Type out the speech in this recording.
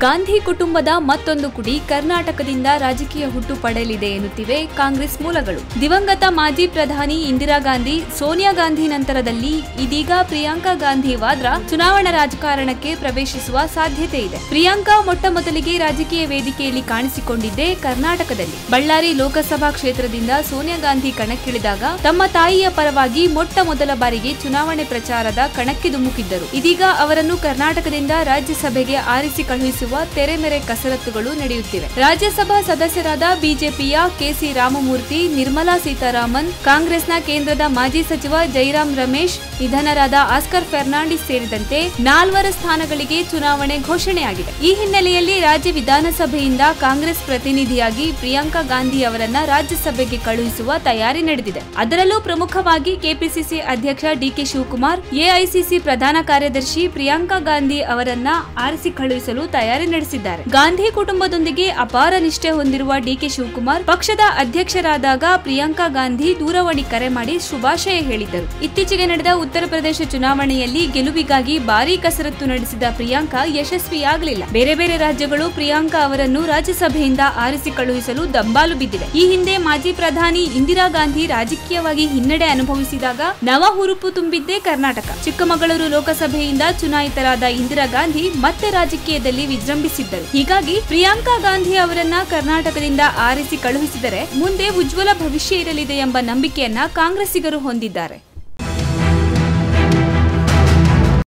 ಗಾಂಧಿ ಕುಟುಂಬದ ಮತ್ತೊಂದು ಕುಡಿ ಕರ್ನಾಟಕದಿಂದ ರಾಜಕೀಯ ಹುಟ್ಟು ಪಡೆಯಲಿದೆ ಎನ್ನುತ್ತಿವೆ ಕಾಂಗ್ರೆಸ್ ಮೂಲಗಳು ದಿವಂಗತ ಮಾಜಿ ಪ್ರಧಾನಿ ಇಂದಿರಾ ಗಾಂಧಿ ಸೋನಿಯಾ ಗಾಂಧಿ ನಂತರದಲ್ಲಿ ಇದೀಗ ಪ್ರಿಯಾಂಕಾ ಗಾಂಧಿ ವಾದ್ರಾ ಚುನಾವಣಾ ರಾಜಕಾರಣಕ್ಕೆ ಪ್ರವೇಶಿಸುವ ಸಾಧ್ಯತೆ ಇದೆ ಪ್ರಿಯಾಂಕಾ ಮೊಟ್ಟ ಮೊದಲಿಗೆ ರಾಜಕೀಯ ವೇದಿಕೆಯಲ್ಲಿ ಕಾಣಿಸಿಕೊಂಡಿದ್ದೇ ಕರ್ನಾಟಕದಲ್ಲಿ ಬಳ್ಳಾರಿ ಲೋಕಸಭಾ ಕ್ಷೇತ್ರದಿಂದ ಸೋನಿಯಾ ಗಾಂಧಿ ಕಣಕ್ಕಿಳಿದಾಗ ತಮ್ಮ ತಾಯಿಯ ಪರವಾಗಿ ಮೊಟ್ಟ ಮೊದಲ ಬಾರಿಗೆ ಚುನಾವಣೆ ಪ್ರಚಾರದ ಕಣಕ್ಕೆ ಧುಮುಕಿದ್ದರು ಇದೀಗ ಅವರನ್ನು ಕರ್ನಾಟಕದಿಂದ ರಾಜ್ಯಸಭೆಗೆ ಆರಿಸಿ ಕಳುಹಿಸುವ ತೆರೆಮೆರೆ ಕಸರತ್ತುಗಳು ನಡೆಯುತ್ತಿವೆ ರಾಜ್ಯಸಭಾ ಸದಸ್ಯರಾದ ಬಿಜೆಪಿಯ ಕೆಸಿ ರಾಮಮೂರ್ತಿ ನಿರ್ಮಲಾ ಸೀತಾರಾಮನ್ ಕಾಂಗ್ರೆಸ್ನ ಕೇಂದ್ರದ ಮಾಜಿ ಸಚಿವ ಜೈರಾಮ್ ರಮೇಶ್ ನಿಧನರಾದ ಆಸ್ಕರ್ ಫೆರ್ನಾಂಡಿಸ್ ಸೇರಿದಂತೆ ನಾಲ್ವರ ಸ್ಥಾನಗಳಿಗೆ ಚುನಾವಣೆ ಘೋಷಣೆಯಾಗಿದೆ ಈ ಹಿನ್ನೆಲೆಯಲ್ಲಿ ರಾಜ್ಯ ವಿಧಾನಸಭೆಯಿಂದ ಕಾಂಗ್ರೆಸ್ ಪ್ರತಿನಿಧಿಯಾಗಿ ಪ್ರಿಯಾಂಕಾ ಗಾಂಧಿ ಅವರನ್ನ ರಾಜ್ಯಸಭೆಗೆ ಕಳುಹಿಸುವ ತಯಾರಿ ನಡೆದಿದೆ ಅದರಲ್ಲೂ ಪ್ರಮುಖವಾಗಿ ಕೆಪಿಸಿಸಿ ಅಧ್ಯಕ್ಷ ಡಿಕೆ ಶಿವಕುಮಾರ್ ಎಐಸಿಸಿ ಪ್ರಧಾನ ಕಾರ್ಯದರ್ಶಿ ಪ್ರಿಯಾಂಕಾ ಗಾಂಧಿ ಅವರನ್ನ ಆರಿಸಿ ಕಳುಹಿಸಲು ತಯಾರಿ ನಡೆಸಿದ್ದಾರೆ ಗಾಂಧಿ ಕುಟುಂಬದೊಂದಿಗೆ ಅಪಾರ ನಿಷ್ಠೆ ಹೊಂದಿರುವ ಡಿಕೆ ಶಿವಕುಮಾರ್ ಪಕ್ಷದ ಅಧ್ಯಕ್ಷರಾದಾಗ ಪ್ರಿಯಾಂಕಾ ಗಾಂಧಿ ದೂರವಾಣಿ ಕರೆ ಮಾಡಿ ಶುಭಾಶಯ ಹೇಳಿದ್ದರು ಇತ್ತೀಚೆಗೆ ನಡೆದ ಉತ್ತರ ಪ್ರದೇಶ ಚುನಾವಣೆಯಲ್ಲಿ ಗೆಲುವಿಗಾಗಿ ಭಾರೀ ಕಸರತ್ತು ನಡೆಸಿದ ಪ್ರಿಯಾಂಕಾ ಯಶಸ್ವಿಯಾಗಲಿಲ್ಲ ಬೇರೆ ಬೇರೆ ರಾಜ್ಯಗಳು ಪ್ರಿಯಾಂಕಾ ಅವರನ್ನು ರಾಜ್ಯಸಭೆಯಿಂದ ಆರಿಸಿ ಕಳುಹಿಸಲು ದಂಬಾಲು ಬಿದ್ದಿವೆ ಈ ಹಿಂದೆ ಮಾಜಿ ಪ್ರಧಾನಿ ಇಂದಿರಾ ಗಾಂಧಿ ರಾಜಕೀಯವಾಗಿ ಹಿನ್ನಡೆ ಅನುಭವಿಸಿದಾಗ ನವ ಹುರುಪು ತುಂಬಿದ್ದೇ ಕರ್ನಾಟಕ ಚಿಕ್ಕಮಗಳೂರು ಲೋಕಸಭೆಯಿಂದ ಚುನಾಯಿತರಾದ ಇಂದಿರಾ ಗಾಂಧಿ ಮತ್ತೆ ರಾಜಕೀಯದಲ್ಲಿ ವಿಜೃಂಭಿಸಿದ್ದರು ಹೀಗಾಗಿ ಪ್ರಿಯಾಂಕಾ ಗಾಂಧಿ ಅವರನ್ನ ಕರ್ನಾಟಕದಿಂದ ಆರಿಸಿ ಕಳುಹಿಸಿದರೆ ಮುಂದೆ ಉಜ್ವಲ ಭವಿಷ್ಯ ಇರಲಿದೆ ಎಂಬ ನಂಬಿಕೆಯನ್ನ ಕಾಂಗ್ರೆಸ್ಸಿಗರು ಹೊಂದಿದ್ದಾರೆ